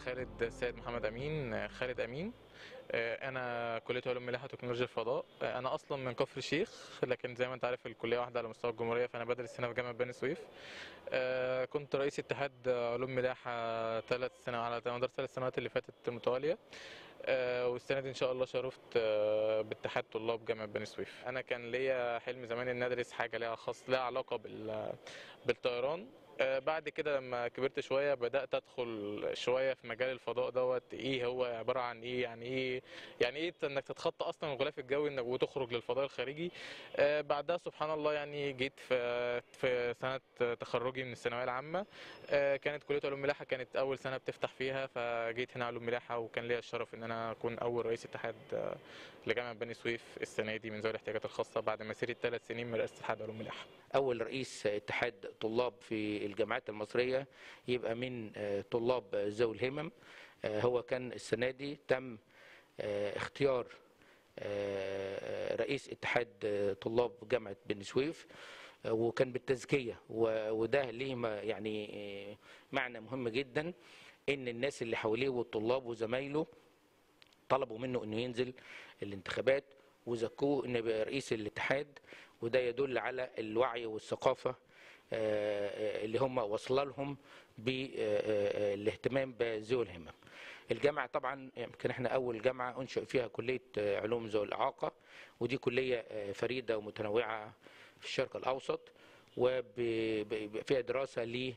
خالد سيد محمد امين آه، خالد امين آه، انا كليه علوم ملاحه وتكنولوجيا الفضاء آه، انا اصلا من كفر الشيخ لكن زي ما انت عارف الكليه واحده على مستوى الجمهوريه فانا بدرس هنا في جامعه بني سويف آه، كنت رئيس اتحاد علوم ملاحه ثلاث سنوات على مدار ثلاث سنوات اللي فاتت متواليه آه، والسنه دي ان شاء الله شرفت آه، باتحاد طلاب جامعه بني سويف انا كان ليا حلم زمان ان ادرس حاجه ليها خاص ليها علاقه بال بالطيران آه، بعد كده لما كبرت شويه بدات ادخل شويه في مجال الفضاء دوت ايه هو عباره عن ايه يعني ايه يعني ايه انك تتخطى اصلا الغلاف الجوي انك وتخرج للفضاء الخارجي آه، بعدها سبحان الله يعني جيت في في سنه تخرجي من الثانويه العامه آه، كانت كليه علوم ملاحه كانت اول سنه بتفتح فيها فجيت هنا علوم ملاحه وكان ليا الشرف ان انا اكون اول رئيس اتحاد آه، لجامعه بني سويف السنه دي من ذوي الاحتياجات الخاصه بعد مسيره ثلاث سنين من رئاسه اتحاد علوم ملاحه أول رئيس اتحاد طلاب في الجامعات المصرية يبقى من آه، طلاب ذوي الهمم آه، هو كان السنة دي تم آه، اختيار آه، رئيس اتحاد آه، طلاب جامعة بني سويف آه، وكان بالتزكية و- وده ليه ما- يعني آه، معنى مهم جدا ان الناس اللي حواليه والطلاب وزمايله طلبوا منه انه ينزل الانتخابات وزكوه انه يبقى رئيس الاتحاد وده يدل على الوعي والثقافه آه، آه، اللي هم وصل لهم بالاهتمام بذوي الهمم. الجامعه طبعا يمكن احنا اول جامعه انشئ فيها كليه آه، علوم ذوي الاعاقه ودي كليه آه، فريده ومتنوعه في الشرق الاوسط وفيها دراسه ل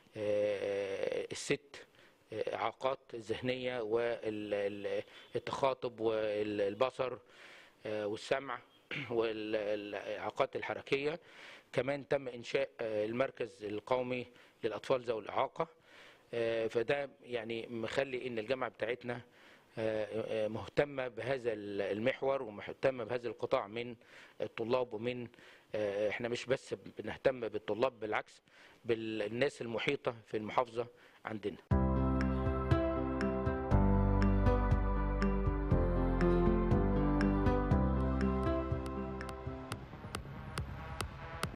الست اعاقات الذهنيه والتخاطب والبصر آه، والسمع والاعاقات الحركيه كمان تم انشاء آه، المركز القومي للاطفال ذوي الاعاقه آه، فده يعني مخلي ان الجامعه بتاعتنا آه، آه، مهتمه بهذا المحور ومهتمه بهذا القطاع من الطلاب ومن آه، احنا مش بس بنهتم بالطلاب بالعكس بالناس المحيطه في المحافظه عندنا